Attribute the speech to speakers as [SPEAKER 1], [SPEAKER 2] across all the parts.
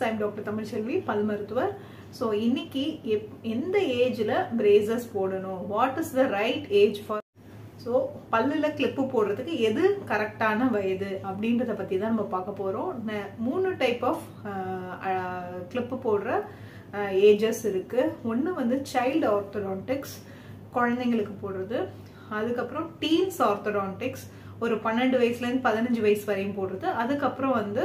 [SPEAKER 1] I'm doctor Tamilselvi பல் மருத்துவர் so இன்னைக்கு எப் எந்த ஏஜில் பிரேசஸ் போடணும் what is the right age for so பல்லில் கிளிப்பு போடுறதுக்கு எது கரெக்டான வயது அப்படின்றத பற்றி தான் நம்ம பார்க்க போகிறோம் மூணு டைப் ஆஃப் கிளிப்பு போடுற ஏஜஸ் இருக்குது ஒன்று வந்து சைல்டு ஆர்த்தடான்டிக்ஸ் குழந்தைங்களுக்கு போடுறது அதுக்கப்புறம் டீன்ஸ் ஆர்த்தடான்டிக்ஸ் ஒரு பன்னெண்டு வயசுலேருந்து பதினஞ்சு வயசு வரையும் போடுறது அதுக்கப்புறம் வந்து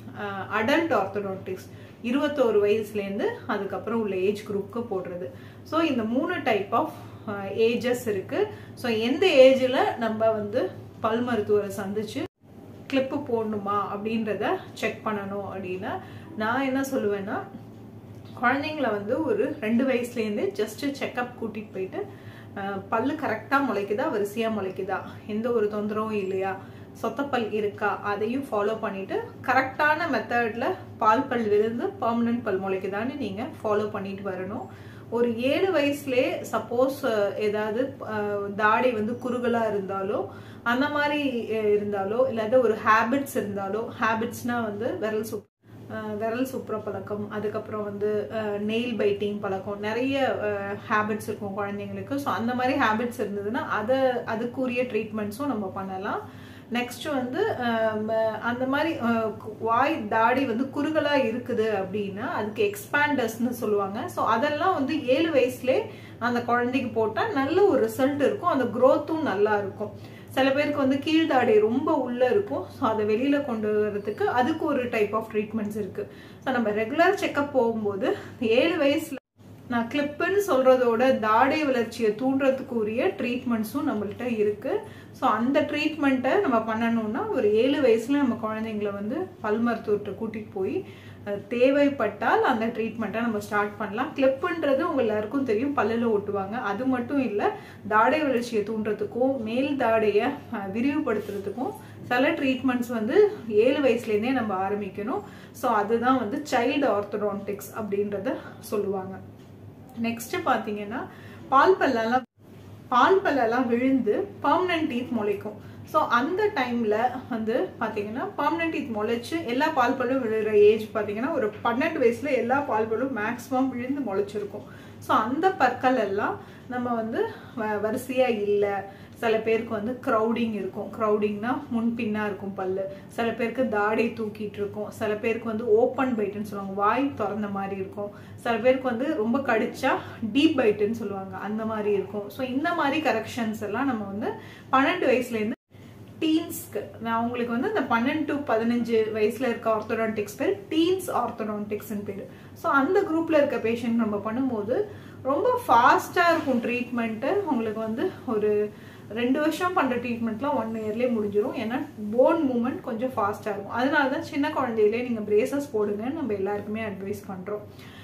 [SPEAKER 1] அடல்ட் ஆர்த்தடான்டிக்ஸ் இருபத்தோரு வயசுலேருந்து அதுக்கப்புறம் உள்ள ஏஜ் குரூப்க்கு போடுறது ஸோ இந்த மூணு டைப் ஆஃப் ஏஜஸ் இருக்கு ஸோ எந்த ஏஜில் நம்ம வந்து பல் மருத்துவரை சந்திச்சு கிளிப்பு போடணுமா அப்படின்றத செக் பண்ணணும் அப்படின்னா நான் என்ன சொல்லுவேன்னா குழந்தைங்கள வந்து ஒரு ரெண்டு வயசுலேருந்து ஜஸ்ட் செக்கப் கூட்டிகிட்டு போயிட்டு பல்லு கரெக்டாக முளைக்குதா வரிசையாக முளைக்குதா எந்த ஒரு தொந்தரவும் இல்லையா சொத்தப்பல் இருக்கா அதையும் ஃபாலோ பண்ணிட்டு கரெக்டான மெத்தடில் பால் பல் விழுந்து பர்மனன்ட் பல் முளைக்குதான்னு நீங்கள் ஃபாலோ பண்ணிட்டு வரணும் ஒரு ஏழு வயசுலேயே சப்போஸ் ஏதாவது தாடி வந்து குறுகலாக இருந்தாலோ அந்த மாதிரி இருந்தாலோ இல்லாத ஒரு ஹேபிட்ஸ் இருந்தாலோ ஹேபிட்ஸ்னா வந்து விரல் சுப் விரல் சுப்புற பழக்கம் அதுக்கப்புறம் வந்து நெயில் பைட்டிங் பழக்கம் நிறைய ஹேபிட்ஸ் இருக்கும் குழந்தைங்களுக்கு ஸோ அந்த மாதிரி ஹேபிட்ஸ் இருந்ததுன்னா அதை அதுக்குரிய ட்ரீட்மெண்ட்ஸும் நம்ம பண்ணலாம் நெக்ஸ்ட் வந்து அந்த மாதிரி வாய் தாடி வந்து குறுகலா இருக்குது அப்படின்னா அதுக்கு எக்ஸ்பேண்டர்ஸ்னு சொல்லுவாங்க ஸோ அதெல்லாம் வந்து ஏழு வயசுலேயே அந்த குழந்தைக்கு போட்டால் நல்ல ஒரு ரிசல்ட் இருக்கும் அந்த க்ரோத்தும் நல்லா இருக்கும் சில பேருக்கு வந்து கீழ்தாடை ரொம்ப உள்ள இருக்கும் ஸோ அதை வெளியில கொண்டு வரதுக்கு அதுக்கு ஒரு டைப் ஆஃப் ட்ரீட்மெண்ட்ஸ் இருக்கு ஸோ நம்ம ரெகுலர் செக்அப் போகும்போது ஏழு வயசுல நான் கிளிப்புன்னு சொல்றதோட தாடை வளர்ச்சியை தூண்டுறதுக்கு உரிய ட்ரீட்மெண்ட்ஸும் நம்மள்கிட்ட இருக்கு ஸோ அந்த ட்ரீட்மெண்ட்டை நம்ம பண்ணணும்னா ஒரு ஏழு வயசுல நம்ம குழந்தைங்கள வந்து பல் மருத்துவர்கிட்ட கூட்டிட்டு போய் தேவைப்பட்டால் அந்த ட்ரீட்மெண்ட்டை நம்ம ஸ்டார்ட் பண்ணலாம் கிளிப்புன்றது உங்க எல்லாருக்கும் தெரியும் பல்லில் ஒட்டுவாங்க அது மட்டும் இல்லை தாடை வளர்ச்சியை தூண்டுறதுக்கும் மேல் தாடையை விரிவுபடுத்துறதுக்கும் சில ட்ரீட்மெண்ட்ஸ் வந்து ஏழு வயசுலேருந்தே நம்ம ஆரம்பிக்கணும் ஸோ அதுதான் வந்து சைல்டு ஆர்த்தடான்டிக்ஸ் அப்படின்றத சொல்லுவாங்க நெக்ஸ்ட் பார்த்தீங்கன்னா பால் பல்லெல்லாம் பால் பல்லெல்லாம் விழுந்து பர்மனன்ட் டீத் முளைக்கும் ஸோ அந்த டைமில் வந்து பார்த்தீங்கன்னா பர்மனன்ட் டீத் முளைச்சு எல்லா பால் பல்லும் விழுகிற ஏஜ் பார்த்தீங்கன்னா ஒரு பன்னெண்டு வயசில் எல்லா பால் பல்லும் மேக்ஸிமம் விழுந்து முளைச்சிருக்கும் ஸோ அந்த பற்கள் எல்லாம் நம்ம வந்து வரிசையாக இல்லை சில பேருக்கு வந்து க்ரௌடிங் இருக்கும் க்ரௌடிங்னா முன்பின்னா இருக்கும் பல்லு சில பேருக்கு தாடை தூக்கிட்டு இருக்கும் சில பேருக்கு வந்து ஓப்பன் பைட்டுன்னு சொல்லுவாங்க வாய் திறந்த மாதிரி இருக்கும் சில பேருக்கு வந்து ரொம்ப கடிச்சா டீப் பைட்டுன்னு சொல்லுவாங்க அந்த மாதிரி இருக்கும் ஸோ இந்த மாதிரி கரெக்ஷன்ஸ் எல்லாம் நம்ம வந்து பன்னெண்டு வயசுலேருந்து டீன்ஸ்க்கு நான் உங்களுக்கு வந்து இந்த பன்னெண்டு டு பதினஞ்சு வயசுல இருக்க ஆர்த்தோடான்டிக்ஸ் பேர் டீன்ஸ் ஆர்த்தோடான்டிக்ஸ்னு பேர் ஸோ அந்த குரூப்ல இருக்க பேஷண்ட் நம்ம பண்ணும்போது ரொம்ப ஃபாஸ்டா இருக்கும் ட்ரீட்மெண்ட்டு உங்களுக்கு வந்து ஒரு ரெண்டு வருஷம் பண்ணுற ட்ரீட்மெண்ட்லாம் ஒன் இயர்லேயே முடிஞ்சிடும் ஏன்னா போன் மூமெண்ட் கொஞ்சம் ஃபாஸ்ட்டாக இருக்கும் அதனால தான் சின்ன குழந்தையிலே நீங்கள் பிரேசஸ் போடுங்கன்னு நம்ம எல்லாருக்குமே அட்வைஸ் பண்ணுறோம்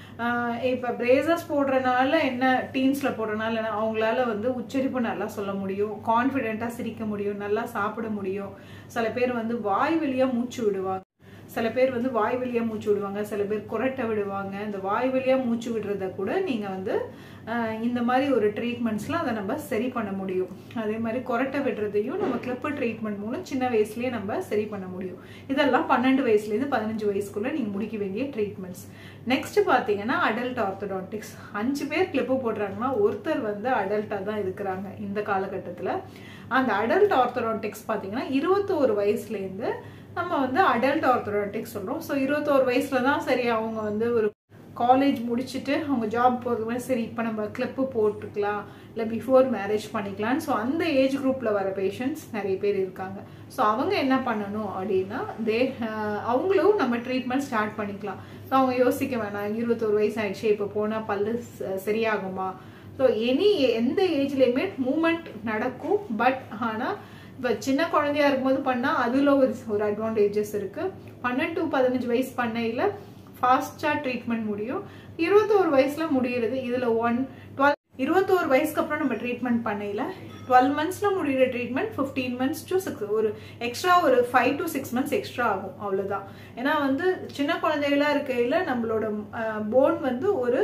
[SPEAKER 1] இப்போ பிரேசஸ் போடுறனால என்ன டீன்ஸில் போடுறனால என்ன அவங்களால வந்து உச்சரிப்பு நல்லா சொல்ல முடியும் கான்ஃபிடென்ட்டாக சிரிக்க முடியும் நல்லா சாப்பிட முடியும் சில பேர் வந்து வாய் வழியாக மூச்சு விடுவாங்க சில பேர் வந்து வாய் வழியாக மூச்சு விடுவாங்க சில பேர் குரட்டை விடுவாங்க இந்த வாய் வழியாக மூச்சு விடுறத கூட நீங்கள் வந்து இந்த மாதிரி ஒரு ட்ரீட்மெண்ட்ஸ்லாம் அதை நம்ம சரி பண்ண முடியும் அதே மாதிரி கொரட்டை விடுறதையும் நம்ம கிளிப்பு ட்ரீட்மெண்ட் மூலம் சின்ன வயசுலேயே நம்ம சரி பண்ண முடியும் இதெல்லாம் பன்னெண்டு வயசுலேருந்து பதினஞ்சு வயசுக்குள்ளே நீங்கள் முடிக்க வேண்டிய ட்ரீட்மெண்ட்ஸ் நெக்ஸ்ட் பார்த்தீங்கன்னா அடல்ட் ஆர்த்தடான்டிக்ஸ் அஞ்சு பேர் கிளிப்பு போடுறாங்கன்னா ஒருத்தர் வந்து அடல்ட்டாக தான் இருக்கிறாங்க இந்த காலகட்டத்தில் அந்த அடல்ட் ஆர்த்தடான்டிக்ஸ் பார்த்தீங்கன்னா இருபத்தோரு வயசுலேருந்து நம்ம வந்து அடல்ட் ஆர்த்தடான்டிக்ஸ் சொல்கிறோம் ஸோ இருபத்தோரு வயசில் தான் சரி அவங்க வந்து ஒரு காலேஜ் முடிச்சுட்டு அவங்க ஜாப் போகிறது மாதிரி சரி இப்போ நம்ம கிளிப்பு போட்டுக்கலாம் இல்லை பிஃபோர் மேரேஜ் பண்ணிக்கலாம் ஸோ அந்த ஏஜ் குரூப்பில் வர பேஷண்ட்ஸ் நிறைய பேர் இருக்காங்க ஸோ அவங்க என்ன பண்ணணும் அப்படின்னா தே அவங்களும் நம்ம ட்ரீட்மெண்ட் ஸ்டார்ட் பண்ணிக்கலாம் ஸோ அவங்க யோசிக்க வேணாம் இருபத்தோரு வயசு ஆயிடுச்சு இப்போ போனால் பல்லு சரியாகுமா ஸோ எனி எந்த ஏஜ்லேயுமே மூமெண்ட் நடக்கும் பட் ஆனால் இப்போ சின்ன குழந்தையா இருக்கும்போது பண்ணால் அதில் ஒரு ஒரு அட்வான்டேஜஸ் இருக்குது பன்னெண்டு டு பதினஞ்சு வயசு பண்ணையில் ஃபாஸ்ட்டாக ட்ரீட்மெண்ட் முடியும் இருபத்தோரு வயசில் முடிகிறது இதில் ஒன் டுவெல் இருபத்தோரு வயசுக்கு அப்புறம் நம்ம ட்ரீட்மெண்ட் பண்ணையில் டுவெல் மந்த்ஸில் முடிகிற treatment fifteen months to six ஒரு எக்ஸ்ட்ரா ஒரு five to six months extra ஆகும் அவ்வளோதான் ஏன்னா வந்து சின்ன குழந்தைகளா இருக்கையில் நம்மளோட போன் வந்து ஒரு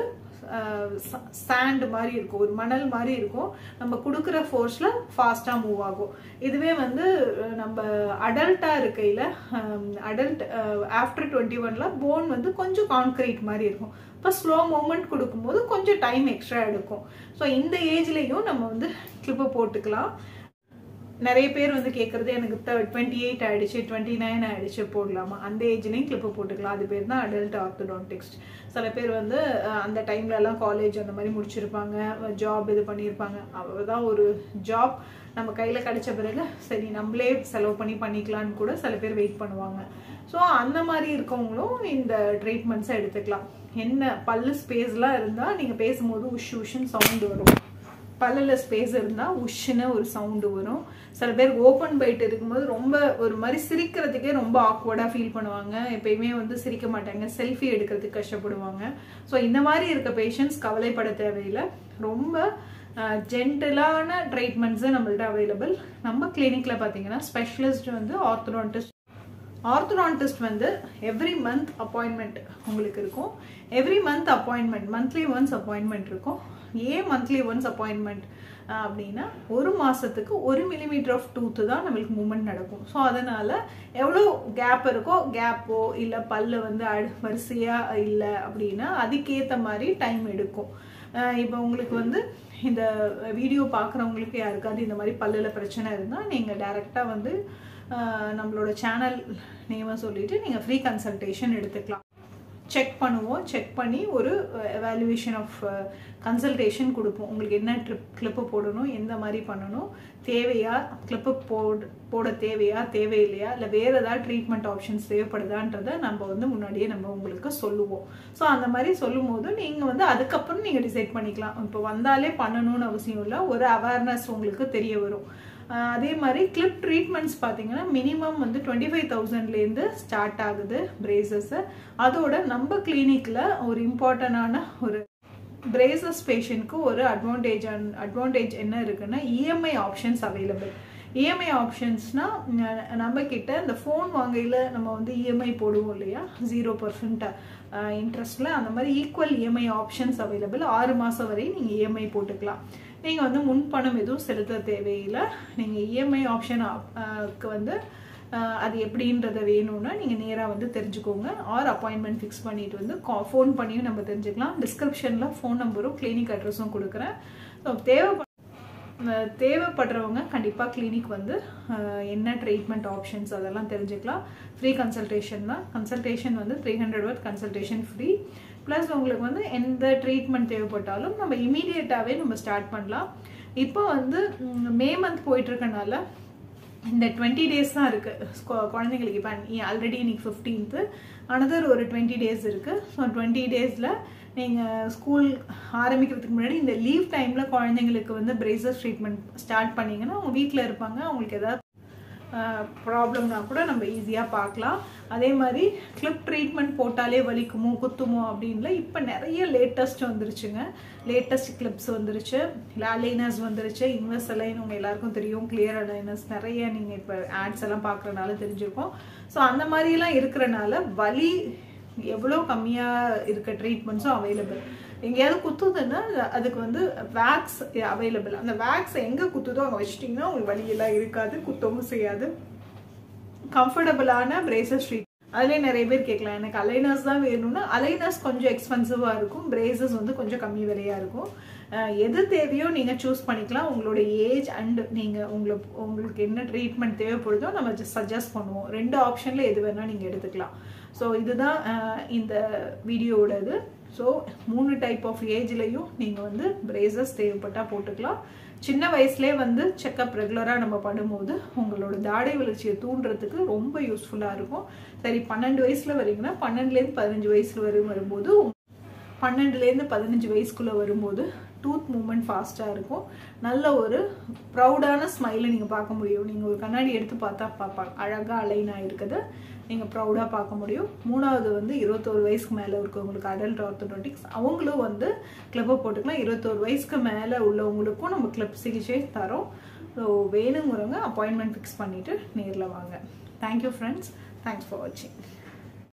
[SPEAKER 1] சாண்ட் மாதிரி இருக்கும் ஒரு மணல் மாதிரி இருக்கும் நம்ம கொடுக்குற ஃபோர்ஸில் ஃபாஸ்ட்டாக மூவ் ஆகும் இதுவே வந்து அஹ், நம்ம அடல்ட்டாக இருக்கையில் அடல்ட் ஆஃப்டர் டுவெண்ட்டி ஒனில் போன் வந்து கொஞ்சம் கான்க்ரீட் மாதிரி இருக்கும் இப்போ ஸ்லோ மூமெண்ட் கொடுக்கும்போது கொஞ்சம் டைம் எக்ஸ்ட்ரா எடுக்கும் ஸோ இந்த ஏஜ்லேயும் நம்ம வந்து கிளிப்பு போட்டுக்கலாம் நிறைய பேர் வந்து கேட்குறது எனக்கு டுவெண்ட்டி எயிட் ஆயிடுச்சு டுவெண்ட்டி நைன் ஆயிடுச்சு போடலாமா அந்த ஏஜ்லேயும் கிளிப்பு போட்டுக்கலாம் அது பேர் தான் அடல்ட் ஆர்த்தோடான்டிக்ஸ் சில பேர் வந்து அஹ், அந்த டைம்ல எல்லாம் காலேஜ் அந்த மாதிரி முடிச்சிருப்பாங்க ஜாப் இது பண்ணியிருப்பாங்க அவ்வளோதான் ஒரு ஜாப் நம்ம கையில் கிடைச்ச பிறகு சரி நம்மளே செலவு பண்ணி பண்ணிக்கலாம்னு கூட சில பேர் வெயிட் பண்ணுவாங்க ஸோ அந்த மாதிரி இருக்கவங்களும் இந்த ட்ரீட்மெண்ட்ஸை எடுத்துக்கலாம் என்ன பல்லு ஸ்பேஸ்லாம் இருந்தால் நீங்கள் பேசும்போது உஷ் உஷ்ன்னு சவுண்டு வரும் பல்லில் ஸ்பேஸ் இருந்தால் உஷ்ஷுன்னு ஒரு சவுண்டு வரும் சில பேர் ஓப்பன் பைட் இருக்கும்போது ரொம்ப ஒரு மாதிரி சிரிக்கிறதுக்கே ரொம்ப ஆக்வர்டாக ஃபீல் பண்ணுவாங்க எப்பயுமே வந்து சிரிக்க மாட்டாங்க செல்ஃபி எடுக்கிறதுக்கு கஷ்டப்படுவாங்க ஸோ இந்த மாதிரி இருக்க பேஷண்ட்ஸ் கவலைப்பட தேவையில்லை ரொம்ப ஜென்டலான ட்ரீட்மெண்ட்ஸு நம்மள்ட்ட அவைலபிள் நம்ம கிளினிக்கில் பார்த்தீங்கன்னா ஸ்பெஷலிஸ்ட் வந்து ஆர்த்தோடான்டிஸ்ட் ஆர்த்தோடான்டிஸ்ட் வந்து எவ்ரி மந்த் அப்பாயின்மெண்ட் உங்களுக்கு இருக்கும் every month appointment monthly once appointment இருக்கும் ஏன் மந்த்லி ஒன்ஸ் அப்பாயின்மெண்ட் அப்படின்னா ஒரு மாதத்துக்கு ஒரு மில்லிமீட்டர் ஆஃப் டூத்து தான் நம்மளுக்கு மூமெண்ட் நடக்கும் ஸோ அதனால் எவ்வளோ கேப் இருக்கோ கேப்போ இல்லை பல்லு வந்து அடு வரிசையாக இல்லை அப்படின்னா அதுக்கேற்ற மாதிரி டைம் எடுக்கும் இப்போ உங்களுக்கு வந்து இந்த வீடியோ பார்க்குறவங்களுக்கு யாருக்காவது இந்த மாதிரி பல்லில் பிரச்சனை இருந்தால் நீங்கள் டைரெக்டாக வந்து ஆஹ் நம்மளோட சேனல் நேமை சொல்லிட்டு நீங்கள் ஃப்ரீ கன்சல்டேஷன் எடுத்துக்கலாம் செக் பண்ணுவோம் செக் பண்ணி ஒரு எவாலுவேஷன் ஆஃப் கன்சல்டேஷன் கொடுப்போம் உங்களுக்கு என்ன ட்ரிப் கிளிப்பு போடணும் எந்த மாதிரி பண்ணணும் தேவையா கிளிப்பு போட போட தேவையா தேவையில்லையா இல்லை வேறு ஏதாவது ட்ரீட்மெண்ட் ஆப்ஷன்ஸ் தேவைப்படுதான்றதை நம்ம வந்து முன்னாடியே நம்ம உங்களுக்கு சொல்லுவோம் ஸோ அந்த மாதிரி சொல்லும் போது நீங்கள் வந்து அதுக்கப்புறம் நீங்கள் டிசைட் பண்ணிக்கலாம் இப்போ வந்தாலே பண்ணணும்னு அவசியம் இல்லை ஒரு அவேர்னஸ் உங்களுக்கு தெரிய வரும் ஆஹ் அதே மாதிரி கிளிப் ட்ரீட்மெண்ட்ஸ் பார்த்தீங்கன்னா மினிமம் வந்து டுவெண்ட்டி ஃபைவ் தௌசண்ட்லேருந்து ஸ்டார்ட் ஆகுது பிரேசஸ் அதோட நம்ம கிளினிக்கில் ஒரு இம்பார்ட்டண்டான ஒரு பிரேசஸ் பேஷண்ட்க்கு ஒரு அட்வான்டேஜ் அட்வான்டேஜ் என்ன இருக்குன்னா இஎம்ஐ ஆப்ஷன்ஸ் அவைலபிள் இஎம்ஐ ஆப்ஷன்ஸ்னால் நம்ம கிட்ட இந்த ஃபோன் வாங்கையில் நம்ம வந்து இஎம்ஐ போடுவோம் இல்லையா ஜீரோ பர்சன்ட் இன்ட்ரெஸ்ட்டில் அந்த மாதிரி ஈக்குவல் இஎம்ஐ ஆப்ஷன்ஸ் அவைலபிள் ஆறு மாதம் வரை நீங்கள் இஎம்ஐ போட்டுக்கலாம் நீங்கள் வந்து முன்பணம் எதுவும் செலுத்த தேவையில்லை நீங்கள் இஎம்ஐ ஆப்ஷனுக்கு வந்து அஹ், அது எப்படின்றத வேணும்னா நீங்கள் நேராக வந்து தெரிஞ்சுக்கோங்க ஆர் அப்பாயின்மெண்ட் ஃபிக்ஸ் பண்ணிட்டு வந்து ஃபோன் பண்ணியும் நம்ம தெரிஞ்சுக்கலாம் டிஸ்கிரிப்ஷனில் ஃபோன் நம்பரும் கிளினிக் அட்ரஸும் கொடுக்குறேன் ஸோ தேவைப்பட அஹ் தேவைப்படுறவங்க கண்டிப்பாக கிளினிக் வந்து அஹ், என்ன ட்ரீட்மெண்ட் ஆப்ஷன்ஸ் அதெல்லாம் தெரிஞ்சுக்கலாம் ஃப்ரீ கன்சல்டேஷன் தான் கன்சல்டேஷன் வந்து three hundred worth consultation free plus உங்களுக்கு வந்து எந்த ட்ரீட்மெண்ட் தேவைப்பட்டாலும் நம்ம இமீடியட்டாகவே நம்ம ஸ்டார்ட் பண்ணலாம் இப்போ வந்து ம், மே மந்த் போயிட்டு இருக்கனால இந்த டுவெண்ட்டி டேஸ் தான் இருக்குது குழந்தைங்களுக்கு இப்போ ஆல்ரெடி இன்னைக்கு ஃபிஃப்டீன்த்து அனதர் ஒரு டுவெண்ட்டி டேஸ் இருக்குது ஸோ டுவெண்ட்டி டேஸில் நீங்கள் ஸ்கூல் ஆரம்பிக்கிறதுக்கு முன்னாடி இந்த லீவ் டைமில் குழந்தைங்களுக்கு வந்து பிரேசஸ் ட்ரீட்மெண்ட் ஸ்டார்ட் பண்ணிங்கன்னா அவங்க வீட்டில் இருப்பாங்க அவங்களுக்கு ஏதாவது ப்ராப்ளம்னா கூட நம்ம ஈஸியாக பார்க்கலாம் அதே மாதிரி கிளிப் ட்ரீட்மெண்ட் போட்டாலே வலிக்குமோ குத்துமோ அப்படின்ல இப்போ நிறைய லேட்டஸ்ட் வந்துருச்சுங்க லேட்டஸ்ட் கிளிப்ஸ் வந்துருச்சு அலைனர்ஸ் வந்துருச்சு இன்வெஸ்ட் அலைன் உங்கள் எல்லாருக்கும் தெரியும் கிளியர் அலைனர்ஸ் நிறைய நீங்கள் இப்போ ஆட்ஸ் எல்லாம் பார்க்குறனால தெரிஞ்சிருக்கோம் ஸோ அந்த மாதிரிலாம் இருக்கிறனால வலி எவ்வளோ கம்மியாக இருக்க ட்ரீட்மெண்ட்ஸும் அவைலபிள் எங்கேயாவது குத்துதுன்னா அதுக்கு வந்து வேக்ஸ் அவைலபிள் அந்த வேக்ஸ் எங்கே குத்துதோ அங்கே வச்சிட்டிங்கன்னா உங்களுக்கு வலியெல்லாம் இருக்காது குத்தவும் செய்யாது கம்ஃபர்டபுளான பிரேசஸ் ட்ரீட் அதுலேயே நிறைய பேர் கேட்கலாம் எனக்கு அலைனர்ஸ் தான் வேணும்னா அலைனர்ஸ் கொஞ்சம் எக்ஸ்பென்சிவாக இருக்கும் பிரேசஸ் வந்து கொஞ்சம் கம்மி விலையாக இருக்கும் அஹ் எது தேவையோ நீங்கள் சூஸ் பண்ணிக்கலாம் உங்களோட ஏஜ் அண்ட் நீங்கள் உங்களுக்கு உங்களுக்கு என்ன ட்ரீட்மெண்ட் தேவைப்படுதோ நம்ம சஜஸ்ட் பண்ணுவோம் ரெண்டு ஆப்ஷனில் எது வேணால் நீங்கள் எடுத்துக்கலாம் ஸோ இதுதான் அஹ், இந்த வீடியோவோட இது ஸோ மூணு டைப் ஆஃப் ஏஜ்லேயும் நீங்கள் வந்து பிரேசஸ் தேவைப்பட்டால் போட்டுக்கலாம் சின்ன வயசுலேயே வந்து செக்கப் ரெகுலராக நம்ம பண்ணும்போது உங்களோட தாடை வளர்ச்சியை தூண்டுறதுக்கு ரொம்ப யூஸ்ஃபுல்லாக இருக்கும் சரி பன்னெண்டு வயசில் வரீங்கன்னா பன்னெண்டுலேருந்து பதினஞ்சு வயசுல வரும் வரும்போது பன்னெண்டுலேருந்து பதினஞ்சு வயசுக்குள்ளே வரும்போது டூத் மூமெண்ட் ஃபாஸ்ட்டாக இருக்கும் நல்ல ஒரு ப்ரௌடான ஸ்மைலை நீங்கள் பார்க்க முடியும் நீங்கள் ஒரு கண்ணாடி எடுத்து பார்த்தா பார்ப்பாங்க அழகாக அலைனாக இருக்குது நீங்கள் ப்ரௌடாக பார்க்க முடியும் மூணாவது வந்து இருபத்தோரு வயசுக்கு மேலே இருக்கவங்களுக்கு அடல்ட் ஆர்த்தோடாட்டிக்ஸ் அவங்களும் வந்து கிளப்பை போட்டுக்கலாம் இருபத்தோரு வயசுக்கு மேலே உள்ளவங்களுக்கும் நம்ம கிளப் சிகிச்சை தரோம் ஸோ வேணுங்கிறவங்க அப்பாயின்மெண்ட் ஃபிக்ஸ் பண்ணிவிட்டு நேரில் வாங்க தேங்க்யூ ஃப்ரெண்ட்ஸ் தேங்க்ஸ் ஃபார் வாட்சிங்